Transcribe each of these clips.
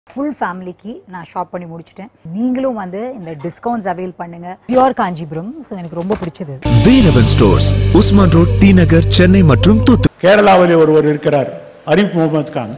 full ஃபேமிலிக்கு நான் shop பண்ணி முடிச்சிட்டேன் நீங்களும் வந்து இந்த டிஸ்கவுண்ட்ஸ் அவைல் பண்ணுங்க பியூர் காஞ்சிபுரம் ஸோ எனக்கு ரொம்ப பிடிச்சது Velavan stores Usman road T Nagar Chennai மற்றும் தூத்துக்குடி கேரளாவில் ஒருவர் இருக்கிறார் அரிஃப் முகமது கான்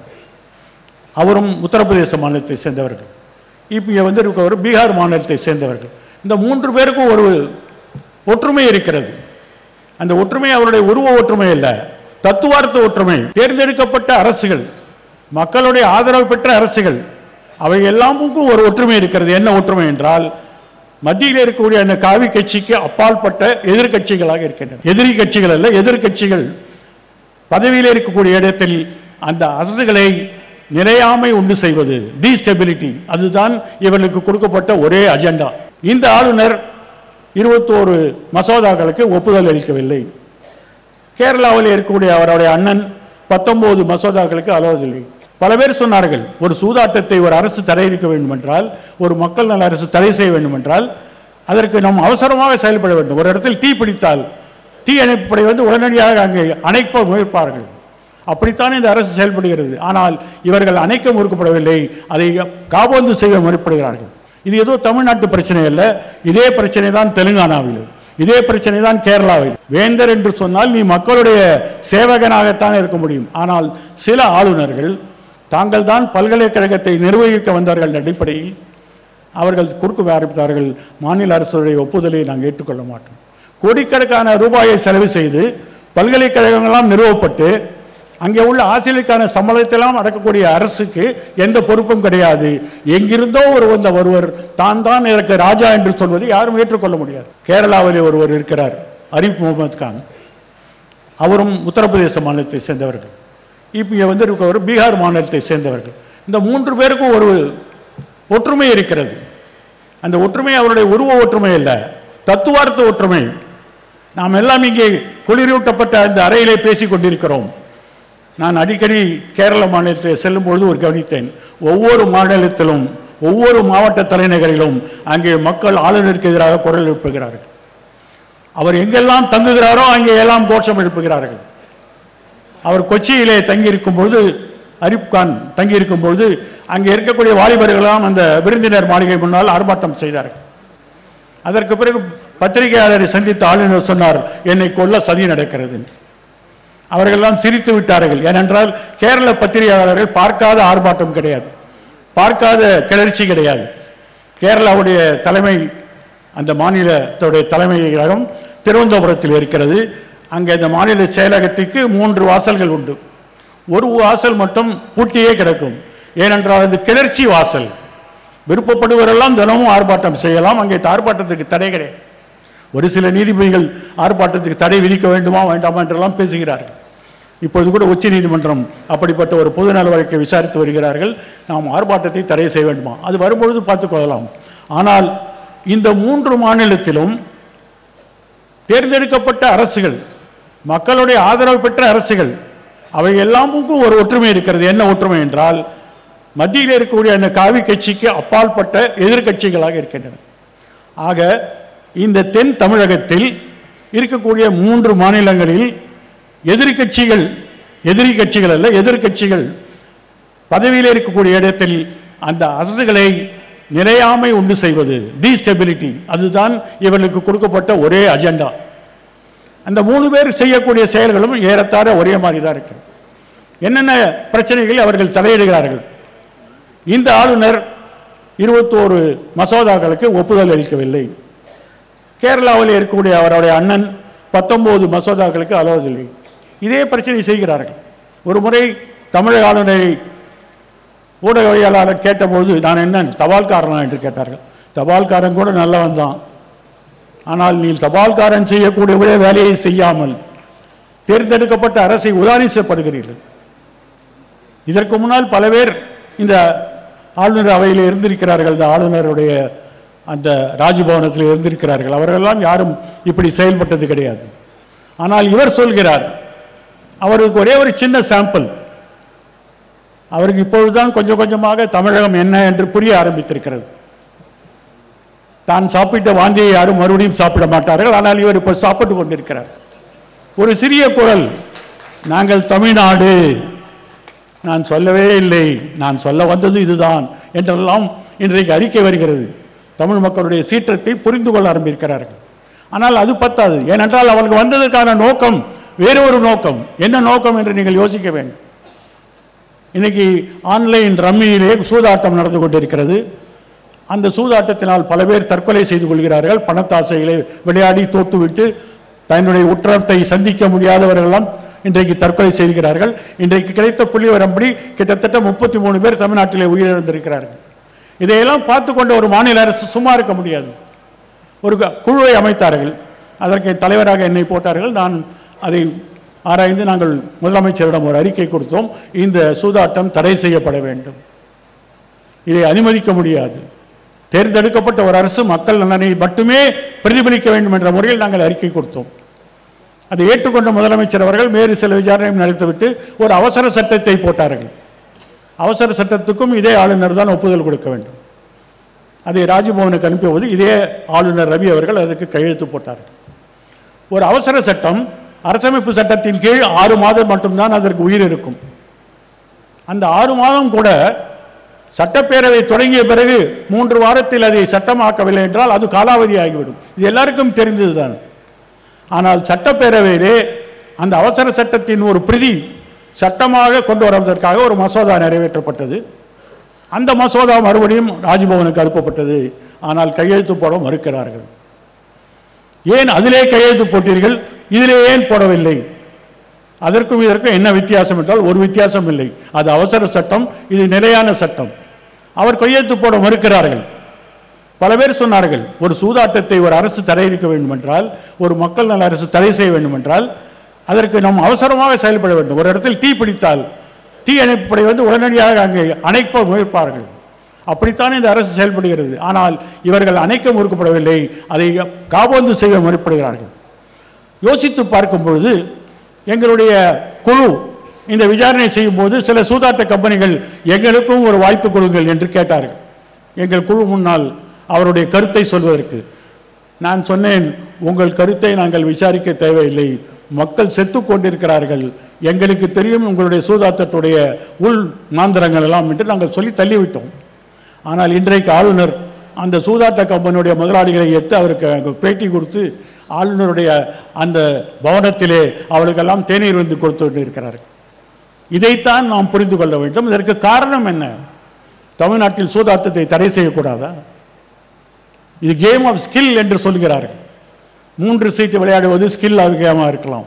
அவரும் உத்தரப்பிரதேச மாநிலத்தை சேர்ந்தவர்கள் இப்போ இங்கே வந்து இருக்கவர் பீகார் மாநிலத்தை சேர்ந்தவர்கள் இந்த மூன்று பேருக்கும் ஒரு ஒற்றுமை இருக்கிறது அந்த ஒற்றுமை அவருடைய உருவ ஒற்றுமை அல்ல தத்துவார்த்த ஒற்றுமை தேர்ந்தெடுக்கப்பட்ட அரசுகள் மக்களுடைய ஆதரவு பெற்ற அரசுகள் அவை எல்லாமுக்கும் ஒரு ஒற்றுமை இருக்கிறது என்ன ஒற்றுமை என்றால் மத்தியில் இருக்கக்கூடிய அந்த காவி கட்சிக்கு அப்பாற்பட்ட எதிர்க்கட்சிகளாக இருக்கின்றன எதிரி கட்சிகள் அல்ல எதிர்க்கட்சிகள் பதவியில் இருக்கக்கூடிய இடத்தில் அந்த அரசுகளை நிலையாமை உண்டு செய்வது டீஸ்டெபிலிட்டி அதுதான் இவர்களுக்கு கொடுக்கப்பட்ட ஒரே அஜெண்டா இந்த ஆளுநர் இருபத்தோரு மசோதாக்களுக்கு ஒப்புதல் அளிக்கவில்லை கேரளாவில் இருக்கக்கூடிய அவருடைய அண்ணன் பத்தொன்பது மசோதாக்களுக்கு அலோவதில்லை பல பேர் சொன்னார்கள் ஒரு சூதாட்டத்தை ஒரு அரசு தடை இருக்க வேண்டும் என்றால் ஒரு மக்கள் நல அரசு தடை செய்ய வேண்டும் என்றால் அதற்கு நாம் அவசரமாக செயல்பட வேண்டும் ஒரு இடத்தில் தீ பிடித்தால் தீ அணைப்படை வந்து உடனடியாக அங்கே அணைப்ப முயற்பார்கள் அப்படித்தான் இந்த அரசு செயல்படுகிறது ஆனால் இவர்கள் அணைக்க முறுக்கப்படவில்லை அதை காபந்து செய்ய முற்படுகிறார்கள் இது ஏதோ தமிழ்நாட்டு பிரச்சனை அல்ல இதே பிரச்சனை தான் தெலுங்கானாவில் இதே பிரச்சனை தான் கேரளாவில் வேந்தர் என்று சொன்னால் நீ மக்களுடைய சேவகனாகத்தான் இருக்க முடியும் ஆனால் சில ஆளுநர்கள் தாங்கள் தான் பல்கலைக்கழகத்தை நிர்வகிக்க வந்தார்கள் என்ற அடிப்படையில் அவர்கள் கொடுக்க ஆரம்பித்தார்கள் மாநில அரசுடைய ஒப்புதலை நாங்கள் ஏற்றுக்கொள்ள மாட்டோம் கோடிக்கணக்கான ரூபாயை செலவு செய்து பல்கலைக்கழகங்களாம் நிறுவப்பட்டு அங்கே உள்ள ஆசிரியருக்கான சம்பளத்தெல்லாம் அடக்கக்கூடிய அரசுக்கு எந்த பொறுப்பும் கிடையாது எங்கிருந்தோ ஒரு வந்த ஒருவர் தான் தான் எனக்கு ராஜா என்று சொல்வதை யாரும் ஏற்றுக்கொள்ள முடியாது கேரளாவில் ஒருவர் இருக்கிறார் அரிஃப் முகமது கான் அவரும் உத்தரப்பிரதேச மாநிலத்தை சேர்ந்தவர்கள் இப்போ இங்கே வந்து இருக்கவர் பீகார் மாநிலத்தை சேர்ந்தவர்கள் இந்த மூன்று பேருக்கும் ஒரு ஒற்றுமை இருக்கிறது அந்த ஒற்றுமை அவருடைய உருவ ஒற்றுமை அல்ல தத்துவார்த்த ஒற்றுமை நாம் எல்லாம் இங்கே குளிரூட்டப்பட்ட அந்த அறையிலே பேசிக் கொண்டிருக்கிறோம் நான் அடிக்கடி கேரள மாநிலத்தில் செல்லும் பொழுது ஒரு கவனித்தேன் ஒவ்வொரு மாநிலத்திலும் ஒவ்வொரு மாவட்ட தலைநகரிலும் அங்கே மக்கள் ஆளுநருக்கு எதிராக குரல் எழுப்புகிறார்கள் அவர் எங்கெல்லாம் தங்குகிறாரோ அங்கே எல்லாம் கோஷம் எழுப்புகிறார்கள் அவர் கொச்சியிலே தங்கியிருக்கும் பொழுது அரிப் கான் தங்கியிருக்கும் பொழுது அங்கே இருக்கக்கூடிய வாலிபர்களெல்லாம் அந்த விருந்தினர் மாளிகை முன்னால் ஆர்ப்பாட்டம் செய்தார்கள் அதற்கு பிறகு பத்திரிகையாளரை சந்தித்த ஆளுநர் சொன்னார் என்னை கொல்ல சதி நடக்கிறது என்று அவர்களெல்லாம் சிரித்து விட்டார்கள் ஏனென்றால் கேரள பத்திரிகையாளர்கள் பார்க்காத ஆர்ப்பாட்டம் கிடையாது பார்க்காத கிளர்ச்சி கிடையாது கேரளாவுடைய தலைமை அந்த மாநிலத்துடைய தலைமையகம் திருவனந்தபுரத்தில் இருக்கிறது அங்கே அந்த மாநில செயலகத்துக்கு மூன்று வாசல்கள் உண்டு ஒரு வாசல் மட்டும் பூட்டியே கிடக்கும் ஏனென்றால் அது கிளர்ச்சி வாசல் விருப்பப்படுவரெல்லாம் தினமும் ஆர்ப்பாட்டம் செய்யலாம் அங்கே ஆர்ப்பாட்டத்துக்கு தடை கிடையாது ஒரு சில நீதிபதிகள் ஆர்ப்பாட்டத்துக்கு தடை விதிக்க வேண்டுமா வேண்டாமா என்றெல்லாம் பேசுகிறார்கள் இப்பொழுது கூட உச்ச நீதிமன்றம் அப்படிப்பட்ட ஒரு பொதுநல வழக்கை விசாரித்து வருகிறார்கள் நாம் ஆர்ப்பாட்டத்தை தடை செய்ய வேண்டுமா அது வரும்பொழுது பார்த்துக் கொள்ளலாம் ஆனால் இந்த மூன்று மாநிலத்திலும் தேர்ந்தெடுக்கப்பட்ட அரசுகள் மக்களுடைய ஆதரவு பெற்ற அரசுகள் அவை எல்லாமுக்கும் ஒரு ஒற்றுமை இருக்கிறது என்ன ஒற்றுமை என்றால் மத்தியில் இருக்கக்கூடிய அந்த காவி கட்சிக்கு அப்பாற்பட்ட எதிர்க்கட்சிகளாக இருக்கின்றன ஆக இந்த தென் தமிழகத்தில் இருக்கக்கூடிய மூன்று மாநிலங்களில் எதிர்க்கட்சிகள் எதிரி கட்சிகள் அல்ல எதிர்க்கட்சிகள் பதவியில் இருக்கக்கூடிய இடத்தில் அந்த அரசுகளை நிலையாமை உண்டு செய்வது டீஸ்டெபிலிட்டி அதுதான் இவர்களுக்கு கொடுக்கப்பட்ட ஒரே அஜெண்டா அந்த மூணு பேர் செய்யக்கூடிய செயல்களும் ஏறத்தாழ ஒரே மாதிரி தான் இருக்கு என்னென்ன பிரச்சனைகள் அவர்கள் தலையிடுகிறார்கள் இந்த ஆளுநர் இருபத்தோரு மசோதாக்களுக்கு ஒப்புதல் அளிக்கவில்லை கேரளாவில் இருக்கக்கூடிய அவருடைய அண்ணன் பத்தொன்பது மசோதாக்களுக்கு அலோவதில்லை இதே பிரச்சனை செய்கிறார்கள் ஒரு முறை தமிழக ஆளுநரை ஊடகவியலாளர் கேட்டபோது நான் என்ன தபால்காரனா என்று கேட்டார்கள் தபால்காரன் கூட நல்லவன் தான் ஆனால் நீ தபால்காரன் செய்யக்கூடிய ஒரே வேலையை செய்யாமல் தேர்ந்தெடுக்கப்பட்ட அரசை உதாரிசப்படுகிறீர்கள் இதற்கு முன்னால் பல பேர் இந்த ஆளுநர் அவையில் இருந்திருக்கிறார்கள் இந்த ஆளுநருடைய அந்த ராஜ்பவனத்தில் இருந்திருக்கிறார்கள் அவர்களெல்லாம் யாரும் இப்படி செயல்பட்டது கிடையாது ஆனால் இவர் சொல்கிறார் அவருக்கு ஒரே ஒரு சின்ன சாம்பிள் அவருக்கு இப்பொழுதுதான் கொஞ்சம் கொஞ்சமாக தமிழகம் என்ன என்று புரிய ஆரம்பித்திருக்கிறது தான் சாப்பிட்ட வாந்தியை யாரும் மறுபடியும் சாப்பிட மாட்டார்கள் ஆனால் இவர் இப்போ சாப்பிட்டு கொண்டிருக்கிறார் ஒரு சிறிய குரல் நாங்கள் தமிழ்நாடு நான் சொல்லவே இல்லை நான் சொல்ல வந்தது இதுதான் என்றெல்லாம் இன்றைக்கு அறிக்கை வருகிறது தமிழ் மக்களுடைய சீற்றத்தை புரிந்து கொள்ள ஆரம்பிக்கிறார்கள் ஆனால் அது பத்தாது ஏனென்றால் அவர்கள் வந்ததற்கான நோக்கம் வேறு ஒரு நோக்கம் என்ன நோக்கம் என்று நீங்கள் யோசிக்க வேண்டும் இன்னைக்கு ஆன்லைன் ரம்மியிலே சூதாட்டம் நடந்து கொண்டிருக்கிறது அந்த சூதாட்டத்தினால் பல பேர் தற்கொலை செய்து கொள்கிறார்கள் பணத்தாசைகளை விளையாடி தோத்துவிட்டு தன்னுடைய உற்றத்தை சந்திக்க முடியாதவர்களெல்லாம் இன்றைக்கு தற்கொலை செய்கிறார்கள் இன்றைக்கு கிடைத்த புள்ளி வரம்படி கிட்டத்தட்ட முப்பத்தி மூணு பேர் தமிழ்நாட்டிலே உயிரிழந்திருக்கிறார்கள் இதையெல்லாம் பார்த்து கொண்ட ஒரு மாநில அரசு சும்மா இருக்க முடியாது ஒரு க- குழுவை அமைத்தார்கள் அதற்கு தலைவராக என்னை போட்டார்கள் நான் அதை ஆராய்ந்து நாங்கள் முதலமைச்சரிடம் ஒரு அறிக்கை கொடுத்தோம் இந்த சூதாட்டம் தடை செய்யப்பட வேண்டும் இதை அனுமதிக்க முடியாது தேர்ந்தெடுக்கப்பட்ட ஒரு அரசு மக்கள் நலனை மட்டுமே பிரதிபலிக்க வேண்டும் என்ற முறையில் நாங்கள் அறிக்கை கொடுத்தோம் அதை ஏற்றுக்கொண்ட முதலமைச்சர் அவர்கள் வேறு சில விசாரணையும் நடத்திவிட்டு ஒரு அவசர சட்டத்தை போட்டார்கள் அவசர சட்டத்துக்கும் இதே ஆளுநர் தான் ஒப்புதல் கொடுக்க வேண்டும் அதை ராஜ்பவனுக்கு அனுப்பியபோது இதே ஆளுநர் ரவி அவர்கள் அதற்கு கையெழுத்து போட்டார்கள் ஒரு அவசர சட்டம் அரசமைப்பு சட்டத்தின் கீழ் ஆறு மாதம் மட்டும்தான் அதற்கு உயிர் இருக்கும் அந்த ஆறு மாதம் கூட சட்டப்பேரவை தொடங்கிய பிறகு மூன்று வாரத்தில் அதை சட்டமாக்கவில்லை என்றால் அது காலாவதி ஆகிவிடும் இது எல்லாருக்கும் தெரிந்ததுதான் ஆனால் சட்டப்பேரவையிலே அந்த அவசர சட்டத்தின் ஒரு பிரதி சட்டமாக கொண்டு வருவதற்காக ஒரு மசோதா நிறைவேற்றப்பட்டது அந்த மசோதா மறுபடியும் ராஜ்பவனுக்கு அனுப்பப்பட்டது ஆனால் கையெழுத்து போட மறுக்கிறார்கள் ஏன் அதிலே கையெழுத்து போட்டீர்கள் இதிலே ஏன் போடவில்லை அதற்கும் இதற்கும் என்ன வித்தியாசம் என்றால் ஒரு வித்தியாசம் இல்லை அது அவசர சட்டம் இது நிலையான சட்டம் அவர் கையெழுத்து போட மறுக்கிறார்கள் பல பேர் சொன்னார்கள் ஒரு சூதாட்டத்தை ஒரு அரசு தடை இருக்க வேண்டும் என்றால் ஒரு மக்கள் நல அரசு தடை செய்ய வேண்டும் என்றால் அதற்கு நாம் அவசரமாக செயல்பட வேண்டும் ஒரு இடத்தில் தீ பிடித்தால் தீ அணைப்பு படை வந்து உடனடியாக அங்கே அணைப்ப முயற்பார்கள் அப்படித்தான் இந்த அரசு செயல்படுகிறது ஆனால் இவர்கள் அணைக்க முறுக்கப்படவில்லை அதை காபந்து செய்ய முற்படுகிறார்கள் யோசித்து பார்க்கும் பொழுது எங்களுடைய குழு இந்த விசாரணை செய்யும் போது சில சூதாட்ட கம்பெனிகள் எங்களுக்கும் ஒரு வாய்ப்பு கொடுங்கள் என்று கேட்டார்கள் எங்கள் குழு முன்னால் அவருடைய கருத்தை சொல்வதற்கு நான் சொன்னேன் உங்கள் கருத்தை நாங்கள் விசாரிக்க தேவையில்லை மக்கள் செத்து கொண்டிருக்கிறார்கள் எங்களுக்கு தெரியும் உங்களுடைய சூதாட்டத்துடைய உள் மாந்திரங்கள் எல்லாம் என்று நாங்கள் சொல்லி தள்ளிவிட்டோம் ஆனால் இன்றைக்கு ஆளுநர் அந்த சூதாட்ட கம்பெனியுடைய முதலாளிகளை எடுத்து அவருக்கு அங்கே பேட்டி கொடுத்து ஆளுநருடைய அந்த பவனத்திலே அவளுக்கெல்லாம் தேநீர் வந்து கொடுத்து கொண்டு இருக்கிறார்கள் இதைத்தான் நாம் புரிந்து கொள்ள வேண்டும் இதற்கு காரணம் என்ன தமிழ்நாட்டில் சூதாட்டத்தை தடை செய்யக்கூடாதா இது கேம் ஆஃப் ஸ்கில் என்று சொல்கிறார்கள் மூன்று சீட்டு விளையாடுவது ஸ்கில் கேமாக இருக்கலாம்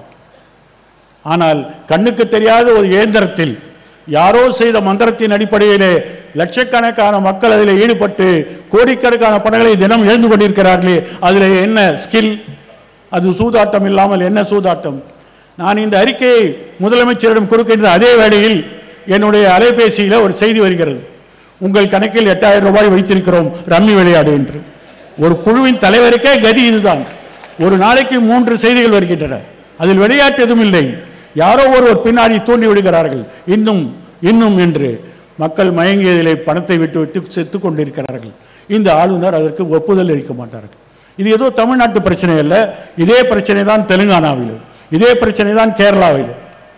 ஆனால் கண்ணுக்கு தெரியாத ஒரு இயந்திரத்தில் யாரோ செய்த மந்திரத்தின் அடிப்படையிலே லட்சக்கணக்கான மக்கள் அதில் ஈடுபட்டு கோடிக்கணக்கான பணங்களை தினம் எழுந்து கொண்டிருக்கிறார்களே அதில் என்ன ஸ்கில் அது சூதாட்டம் இல்லாமல் என்ன சூதாட்டம் நான் இந்த அறிக்கையை முதலமைச்சரிடம் கொடுக்கின்ற அதே வேளையில் என்னுடைய அலைபேசியில் ஒரு செய்தி வருகிறது உங்கள் கணக்கில் எட்டாயிரம் ரூபாய் வைத்திருக்கிறோம் ரம்மி விளையாடு என்று ஒரு குழுவின் தலைவருக்கே கதி இதுதான் ஒரு நாளைக்கு மூன்று செய்திகள் வருகின்றன அதில் விளையாட்டு எதுவும் இல்லை யாரோ ஒருவர் பின்னாடி தூண்டி விடுகிறார்கள் இன்னும் இன்னும் என்று மக்கள் மயங்கியதிலே பணத்தை விட்டு விட்டு செத்து கொண்டிருக்கிறார்கள் இந்த ஆளுநர் அதற்கு ஒப்புதல் அளிக்க மாட்டார்கள் இது ஏதோ தமிழ்நாட்டு பிரச்சனை அல்ல இதே பிரச்சனை தான் தெலுங்கானாவில் இதே பிரச்சனை தான் கேரளாவில்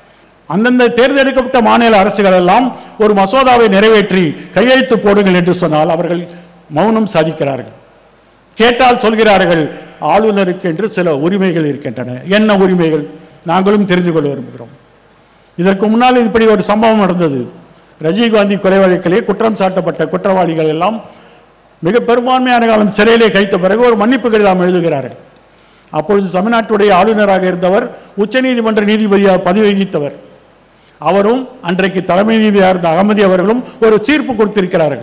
அந்தந்த தேர்ந்தெடுக்கப்பட்ட மாநில அரசுகள் எல்லாம் ஒரு மசோதாவை நிறைவேற்றி கையெழுத்து போடுங்கள் என்று சொன்னால் அவர்கள் மௌனம் சாதிக்கிறார்கள் கேட்டால் சொல்கிறார்கள் ஆளுநருக்கு என்று சில உரிமைகள் இருக்கின்றன என்ன உரிமைகள் நாங்களும் தெரிந்து கொள்ள விரும்புகிறோம் இதற்கு முன்னால் இப்படி ஒரு சம்பவம் நடந்தது ரஜீவ்காந்தி கொலை வழக்கிலே குற்றம் சாட்டப்பட்ட குற்றவாளிகள் எல்லாம் மிக பெரும்பான்மையான காலம் சிறையிலே கைத்த பிறகு ஒரு மன்னிப்பு கடிதம் எழுதுகிறார்கள் அப்பொழுது தமிழ்நாட்டுடைய ஆளுநராக இருந்தவர் உச்சநீதிமன்ற நீதிபதியாக பதவி வகித்தவர் அவரும் அன்றைக்கு தலைமை நீதியாக இருந்த அகமதி அவர்களும் ஒரு தீர்ப்பு கொடுத்திருக்கிறார்கள்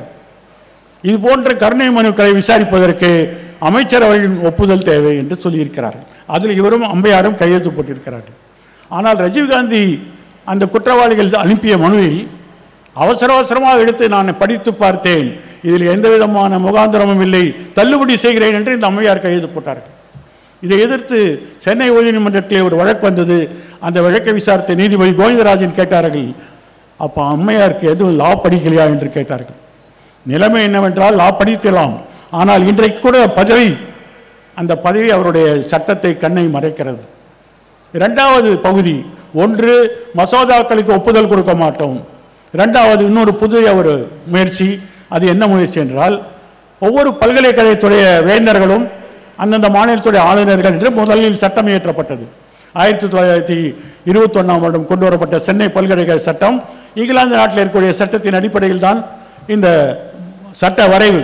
இது போன்ற கருணை மனுக்களை விசாரிப்பதற்கு அமைச்சரவையின் ஒப்புதல் தேவை என்று சொல்லியிருக்கிறார்கள் அதில் இவரும் அம்பையாரும் கையெழுத்து போட்டிருக்கிறார்கள் ஆனால் ரஜீவ்காந்தி அந்த குற்றவாளிகள் அனுப்பிய மனுவில் அவசர அவசரமாக எடுத்து நான் படித்து பார்த்தேன் இதில் எந்த விதமான முகாந்திரமும் இல்லை தள்ளுபடி செய்கிறேன் என்று இந்த அம்மையார் கையெழுத்து போட்டார்கள் இதை எதிர்த்து சென்னை உயர்நீதிமன்றத்தில் ஒரு வழக்கு வந்தது அந்த வழக்கை விசாரித்த நீதிபதி கோவிந்தராஜன் கேட்டார்கள் அப்போ அம்மையாருக்கு எதுவும் லா படிக்கலையா என்று கேட்டார்கள் நிலைமை என்னவென்றால் லா படிக்கலாம் ஆனால் இன்றைக்கு கூட பதவி அந்த பதவி அவருடைய சட்டத்தை கண்ணை மறைக்கிறது இரண்டாவது பகுதி ஒன்று மசோதாக்களுக்கு ஒப்புதல் கொடுக்க மாட்டோம் ரெண்டாவது இன்னொரு புதிய ஒரு முயற்சி அது என்ன முயற்சி என்றால் ஒவ்வொரு பல்கலைக்கழகத்துடைய வேந்தர்களும் அந்தந்த மாநிலத்துடைய ஆளுநர்கள் என்று முதலில் சட்டம் இயற்றப்பட்டது ஆயிரத்தி தொள்ளாயிரத்தி இருபத்தொன்னாம் வருடம் கொண்டு வரப்பட்ட சென்னை பல்கலைக்கழக சட்டம் இங்கிலாந்து நாட்டில் இருக்கக்கூடிய சட்டத்தின் அடிப்படையில் தான் இந்த சட்ட வரைவு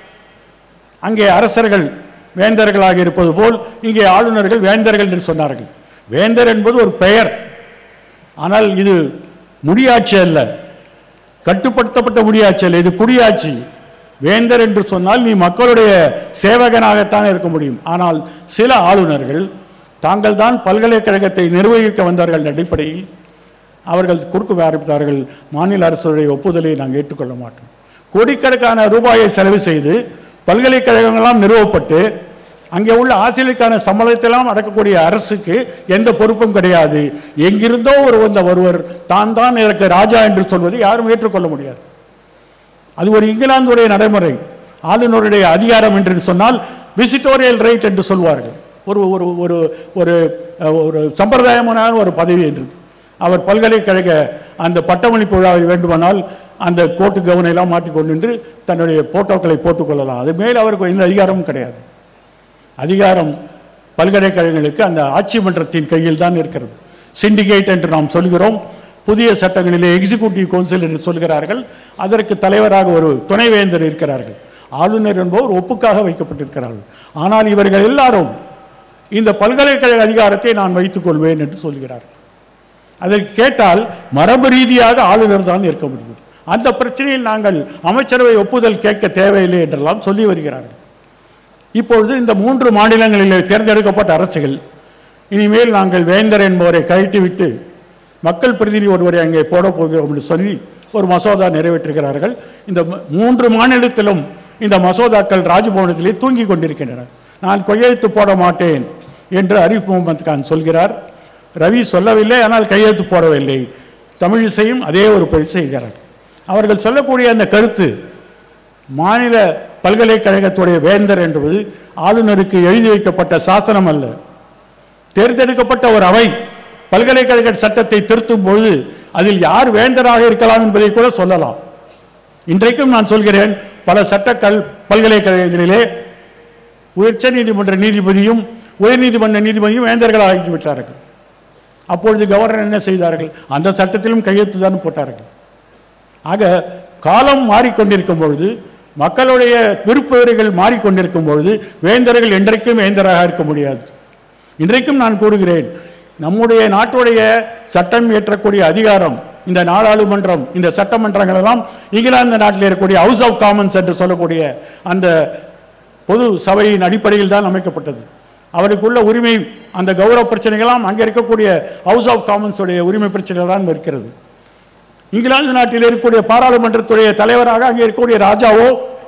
அங்கே அரசர்கள் வேந்தர்களாக இருப்பது போல் இங்கே ஆளுநர்கள் வேந்தர்கள் என்று சொன்னார்கள் வேந்தர் என்பது ஒரு பெயர் ஆனால் இது முடியாட்சி அல்ல கட்டுப்படுத்தப்பட்ட முடியாட்சி அல்ல இது குடியாட்சி வேந்தர் என்று சொன்னால் நீ மக்களுடைய சேவகனாகத்தான் இருக்க முடியும் ஆனால் சில ஆளுநர்கள் தாங்கள் தான் பல்கலைக்கழகத்தை நிர்வகிக்க வந்தார்கள் என்ற அடிப்படையில் அவர்கள் குறுக்கு ஆரம்பித்தார்கள் மாநில அரசுடைய ஒப்புதலை நாங்கள் ஏற்றுக்கொள்ள மாட்டோம் கோடிக்கணக்கான ரூபாயை செலவு செய்து பல்கலைக்கழகங்கள்லாம் நிறுவப்பட்டு அங்கே உள்ள ஆசிரியருக்கான சம்பளத்தெல்லாம் அடக்கக்கூடிய அரசுக்கு எந்த பொறுப்பும் கிடையாது எங்கிருந்தோ ஒரு வந்த ஒருவர் தான் தான் எனக்கு ராஜா என்று சொல்வதை யாரும் ஏற்றுக்கொள்ள முடியாது அது ஒரு இங்கிலாந்துடைய நடைமுறை ஆளுநருடைய அதிகாரம் என்று சொன்னால் விசிட்டோரியல் ரைட் என்று சொல்வார்கள் ஒரு ஒரு ஒரு ஒரு அஹ், ஒரு சம்பிரதாயமான ஒரு பதவி என்று அவர் பல்கலைக்கழக அந்த பட்டமளிப்பு விழாவை வேண்டுமானால் அந்த கோட்டு கவுனை எல்லாம் மாட்டிக்கொண்டு நின்று தன்னுடைய போட்டோக்களை போட்டுக்கொள்ளலாம் அது மேல் அவருக்கு எந்த அதிகாரமும் கிடையாது அதிகாரம் பல்கலைக்கழகங்களுக்கு அந்த ஆட்சி மன்றத்தின் கையில் தான் இருக்கிறது சிண்டிகேட் என்று நாம் சொல்கிறோம் புதிய சட்டங்களிலே எக்ஸிக்யூட்டிவ் கவுன்சில் என்று சொல்கிறார்கள் அதற்கு தலைவராக ஒரு துணைவேந்தர் இருக்கிறார்கள் ஆளுநர் என்பவர் ஒப்புக்காக வைக்கப்பட்டிருக்கிறார்கள் ஆனால் இவர்கள் எல்லாரும் இந்த பல்கலைக்கழக அதிகாரத்தை நான் வைத்துக் கொள்வேன் என்று சொல்கிறார்கள் அதற்கு கேட்டால் மரபு ரீதியாக ஆளுநர் தான் இருக்க முடியும் அந்த பிரச்சனையில் நாங்கள் அமைச்சரவை ஒப்புதல் கேட்க தேவையில்லை என்றெல்லாம் சொல்லி வருகிறார்கள் இப்பொழுது இந்த மூன்று மாநிலங்களிலே தேர்ந்தெடுக்கப்பட்ட அரசுகள் இனிமேல் நாங்கள் வேந்தர் என்பவரை கழட்டிவிட்டு மக்கள் பிரதிநிதி ஒருவரை அங்கே போடப் போகிறோம் என்று சொல்லி ஒரு மசோதா நிறைவேற்றுகிறார்கள் இந்த ம- மூன்று மாநிலத்திலும் இந்த மசோதாக்கள் ராஜ்பவனத்திலே தூங்கிக் கொண்டிருக்கின்றன நான் கையெழுத்து போட மாட்டேன் என்று அரிஃப் முகமது கான் சொல்கிறார் ரவி சொல்லவில்லை ஆனால் கையெழுத்து போடவில்லை தமிழிசையும் அதே ஒரு பயிற்சி செய்கிறார் அவர்கள் சொல்லக்கூடிய அந்த கருத்து மாநில பல்கலைக்கழகத்துடைய வேந்தர் என்பது ஆளுநருக்கு எழுதி வைக்கப்பட்ட சாசனம் அல்ல தேர்ந்தெடுக்கப்பட்ட ஒரு அவை பல்கலைக்கழக சட்டத்தை திருத்தும் பொழுது அதில் யார் வேந்தராக இருக்கலாம் என்பதை கூட சொல்லலாம் இன்றைக்கும் நான் சொல்கிறேன் பல சட்டக்கல் பல்கலைக்கழகங்களிலே உச்ச நீதிமன்ற நீதிபதியும் உயர்நீதிமன்ற நீதிபதியும் வேந்தர்களாக ஆகிவிட்டார்கள் அப்பொழுது கவர்னர் என்ன செய்தார்கள் அந்த சட்டத்திலும் கையெழுத்து தான் போட்டார்கள் ஆக காலம் மாறிக்கொண்டிருக்கும் பொழுது மக்களுடைய விருப்ப வெறிகள் மாறிக்கொண்டிருக்கும் பொழுது வேந்தர்கள் என்றைக்கும் வேந்தராக இருக்க முடியாது இன்றைக்கும் நான் கூறுகிறேன் நம்முடைய நாட்டுடைய சட்டம் இயற்றக்கூடிய அதிகாரம் இந்த நாடாளுமன்றம் இந்த சட்டமன்றங்கள் எல்லாம் இங்கிலாந்து நாட்டில் இருக்கக்கூடிய ஹவுஸ் ஆஃப் காமன்ஸ் என்று சொல்லக்கூடிய அந்த பொது சபையின் அடிப்படையில் தான் அமைக்கப்பட்டது அவருக்குள்ள உரிமை அந்த கௌரவ பிரச்சனைகளாம் அங்கே இருக்கக்கூடிய ஹவுஸ் ஆஃப் காமன்ஸுடைய உரிமை பிரச்சனைகள் தான் இருக்கிறது இங்கிலாந்து நாட்டில் இருக்கக்கூடிய பாராளுமன்றத்துடைய தலைவராக அங்கே இருக்கக்கூடிய ராஜாவோ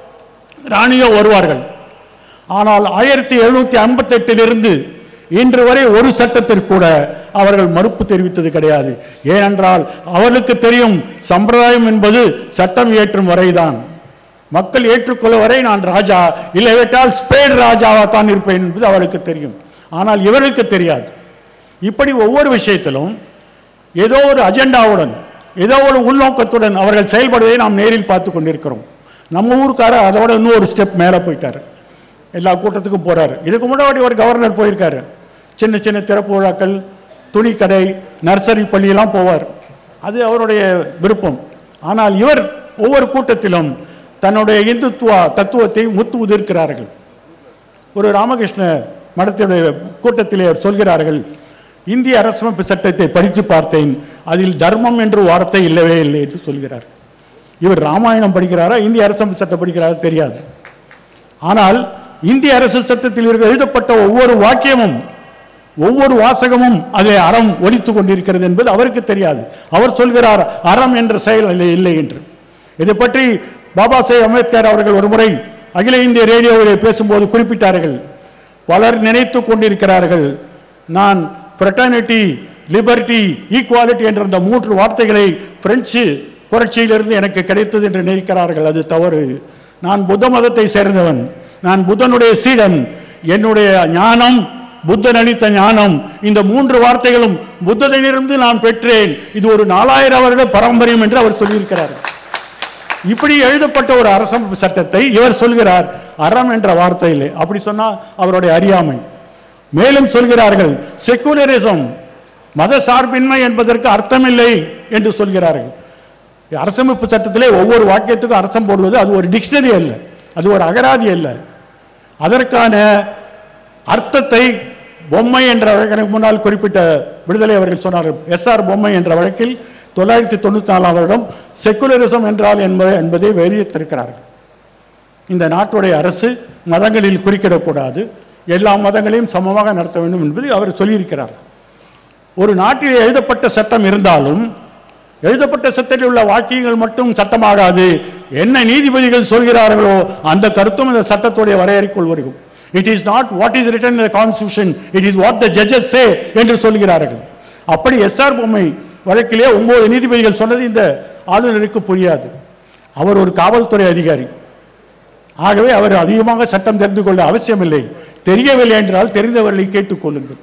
ராணியோ வருவார்கள் ஆனால் ஆயிரத்தி எழுநூத்தி ஐம்பத்தி எட்டிலிருந்து இன்று வரை ஒரு சட்டத்திற்கு கூட அவர்கள் மறுப்பு தெரிவித்தது கிடையாது ஏனென்றால் அவர்களுக்கு தெரியும் சம்பிரதாயம் என்பது சட்டம் இயற்றும் வரைதான் மக்கள் ஏற்றுக்கொள்ள வரை நான் ராஜா இல்லைவிட்டால் ஸ்பேன் ராஜாவா தான் இருப்பேன் என்பது அவளுக்கு தெரியும் ஆனால் இவர்களுக்கு தெரியாது இப்படி ஒவ்வொரு விஷயத்திலும் ஏதோ ஒரு அஜெண்டாவுடன் ஏதோ ஒரு உள்நோக்கத்துடன் அவர்கள் செயல்படுவதை நாம் நேரில் பார்த்து கொண்டிருக்கிறோம் நம்ம ஊருக்காரர் அதோட இன்னும் ஒரு ஸ்டெப் மேலே போயிட்டாரு எல்லா கூட்டத்துக்கும் போறாரு இதுக்கு முன்னாடி ஒரு கவர்னர் போயிருக்காரு சின்ன சின்ன திறப்பு விழாக்கள் துணிக்கடை நர்சரி பள்ளியெல்லாம் போவார் அது அவருடைய விருப்பம் ஆனால் இவர் ஒவ்வொரு கூட்டத்திலும் தன்னுடைய இந்துத்துவ தத்துவத்தை முத்து உதிர்க்கிறார்கள் ஒரு ராமகிருஷ்ண மடத்தினுடைய கூட்டத்திலே அவர் சொல்கிறார்கள் இந்திய அரசமைப்பு சட்டத்தை படித்து பார்த்தேன் அதில் தர்மம் என்று வார்த்தை இல்லவே இல்லை என்று சொல்கிறார் இவர் ராமாயணம் படிக்கிறாரா இந்திய அரசமைப்பு சட்டம் படிக்கிறாரா தெரியாது ஆனால் இந்திய அரசு சட்டத்தில் இருக்க எழுதப்பட்ட ஒவ்வொரு வாக்கியமும் ஒவ்வொரு வாசகமும் அதில் அறம் ஒலித்துக் கொண்டிருக்கிறது என்பது அவருக்கு தெரியாது அவர் சொல்கிறார் அறம் என்ற செயல் இல்லை இல்லை என்று இதை பற்றி பாபா சாஹேப் அம்பேத்கர் அவர்கள் ஒரு முறை அகில இந்திய ரேடியோவிலே பேசும்போது குறிப்பிட்டார்கள் பலர் நினைத்து கொண்டிருக்கிறார்கள் நான் ஃப்ரெட்டர்னிட்டி லிபர்ட்டி ஈக்குவாலிட்டி என்ற அந்த மூன்று வார்த்தைகளை பிரெஞ்சு புரட்சியிலிருந்து எனக்கு கிடைத்தது என்று நினைக்கிறார்கள் அது தவறு நான் புத்த மதத்தை சேர்ந்தவன் நான் புத்தனுடைய சீடன் என்னுடைய ஞானம் புத்தன் அளித்த ஞானம் இந்த மூன்று வார்த்தைகளும் புத்தனிலிருந்து நான் பெற்றேன் இது ஒரு நாலாயிரம் வருட பாரம்பரியம் என்று அவர் சொல்லியிருக்கிறார் இப்படி எழுதப்பட்ட ஒரு அரசமைப்பு சட்டத்தை இவர் சொல்கிறார் அறம் என்ற வார்த்தையிலே அப்படி சொன்னா அவருடைய அறியாமை மேலும் சொல்கிறார்கள் செக்குலரிசம் மத சார்பின்மை என்பதற்கு அர்த்தமில்லை என்று சொல்கிறார்கள் அரசமைப்பு சட்டத்திலே ஒவ்வொரு வாக்கியத்துக்கும் அர்த்தம் போடுவது அது ஒரு டிக்ஷனரி அல்ல அது ஒரு அகராதி அல்ல அதற்கான அர்த்தத்தை பொம்மை என்ற வழக்கு எனக்கு முன்னால் குறிப்பிட்ட விடுதலை அவர்கள் சொன்னார்கள் எஸ்ஆர் பொம்மை என்ற வழக்கில் தொள்ளாயிரத்தி தொண்ணூத்தி நாலாம் வருடம் செக்குலரிசம் என்றால் என்பதை என்பதை வெளியிட்டிருக்கிறார்கள் இந்த நாட்டுடைய அரசு மதங்களில் குறுக்கிடக்கூடாது எல்லா மதங்களையும் சமமாக நடத்த வேண்டும் என்பதை அவர் சொல்லியிருக்கிறார் ஒரு நாட்டில் எழுதப்பட்ட சட்டம் இருந்தாலும் எழுதப்பட்ட சட்டத்தில் உள்ள வாக்கியங்கள் மட்டும் சட்டமாகாது என்ன நீதிபதிகள் சொல்கிறார்களோ அந்த கருத்தும் இந்த சட்டத்துடைய வரையறைக்குள் வரும் it is not what is written in the constitution it is what the judges say என்று சொல்கிறார்கள் அப்படி எஸ்ஆர் பொம்மை வழக்கிலே ஒன்பது நீதிபதிகள் சொன்னது இந்த ஆளுநருக்கு புரியாது அவர் ஒரு காவல்துறை அதிகாரி ஆகவே அவர் அதிகமாக சட்டம் தெரிந்து கொள்ள அவசியமில்லை தெரியவில்லை என்றால் தெரிந்தவர்களை கேட்டுக்கொள்ளுங்கள்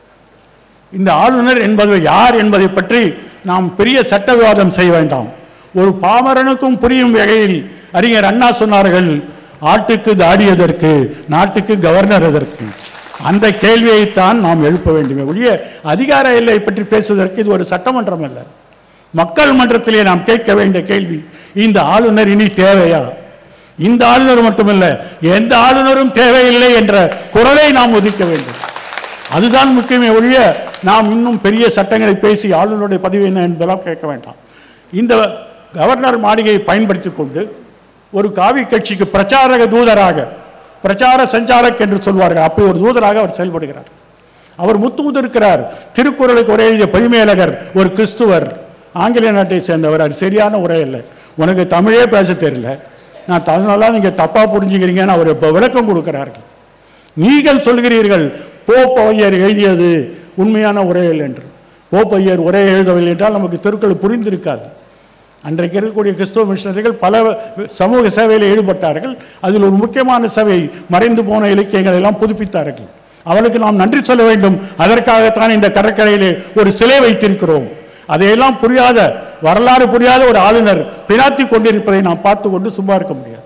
இந்த ஆளுநர் என்பது யார் என்பதை பற்றி நாம் பெரிய சட்ட விவாதம் செய்ய வேண்டாம் ஒரு பாமரனுக்கும் புரியும் வகையில் அறிஞர் அண்ணா சொன்னார்கள் ஆட்டுக்கு தாடி எதற்கு நாட்டுக்கு கவர்னர் எதற்கு அந்த கேள்வியைத்தான் நாம் எழுப்ப வேண்டுமே ஒழிய அதிகார எல்லை பற்றி பேசுவதற்கு இது ஒரு சட்டமன்றம் அல்ல மக்கள் மன்றத்திலே நாம் கேட்க வேண்டிய கேள்வி இந்த ஆளுநர் இனி தேவையா இந்த ஆளுநர் மட்டுமல்ல எந்த ஆளுநரும் தேவையில்லை என்ற குரலை நாம் ஒதுக்க வேண்டும் அதுதான் முக்கியமே ஒழிய நாம் இன்னும் பெரிய சட்டங்களை பேசி ஆளுநருடைய பதவி என்ன என்பதெல்லாம் கேட்க வேண்டாம் இந்த கவர்னர் மாளிகையை பயன்படுத்திக் கொண்டு ஒரு காவி கட்சிக்கு பிரச்சாரக தூதராக பிரச்சார சஞ்சாலக் என்று சொல்வார்கள் அப்படி ஒரு தூதராக அவர் செயல்படுகிறார் அவர் முத்து இருக்கிறார் திருக்குறளுக்கு உரை எழுதிய பரிமேலகர் ஒரு கிறிஸ்துவர் ஆங்கில நாட்டை சேர்ந்தவர் அது சரியான உரை இல்லை உனக்கு தமிழே பேச தெரியல நான் அதனால நீங்க தப்பா புரிஞ்சுக்கிறீங்கன்னு அவர் இப்போ விளக்கம் கொடுக்கிறார்கள் நீங்கள் சொல்கிறீர்கள் போப்பையர் எழுதியது உண்மையான உரையல் என்று போப்பையர் உரை எழுதவில்லை என்றால் நமக்கு திருக்குறள் புரிந்திருக்காது அன்றைக்கு இருக்கக்கூடிய கிறிஸ்தவ மிஷனரிகள் பல சமூக சேவையில் ஈடுபட்டார்கள் அதில் ஒரு முக்கியமான சேவை மறைந்து போன இலக்கியங்களை எல்லாம் புதுப்பித்தார்கள் அவளுக்கு நாம் நன்றி சொல்ல வேண்டும் அதற்காகத்தான் இந்த கடற்கரையிலே ஒரு சிலை வைத்திருக்கிறோம் அதையெல்லாம் புரியாத வரலாறு புரியாத ஒரு ஆளுநர் பினாத்தி கொண்டிருப்பதை நாம் பார்த்து கொண்டு சும்மா இருக்க முடியாது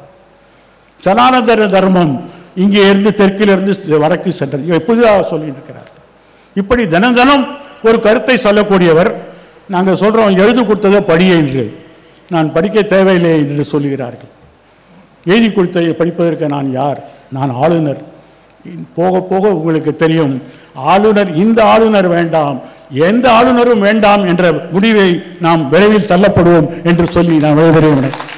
சனானந்தர தர்மம் இங்கே இருந்து தெற்கிலிருந்து வடக்கு சென்றது இவை புதிதாக சொல்லியிருக்கிறார் இப்படி தினம் தினம் ஒரு கருத்தை சொல்லக்கூடியவர் நாங்கள் சொல்றோம் எழுது கொடுத்ததை படியே என்று நான் படிக்க தேவையில்லை என்று சொல்லுகிறார்கள் எழுதி கொடுத்ததை படிப்பதற்கு நான் யார் நான் ஆளுநர் போக போக உங்களுக்கு தெரியும் ஆளுநர் இந்த ஆளுநர் வேண்டாம் எந்த ஆளுநரும் வேண்டாம் என்ற முடிவை நாம் விரைவில் தள்ளப்படுவோம் என்று சொல்லி நான் விடைபெறுகிறேன்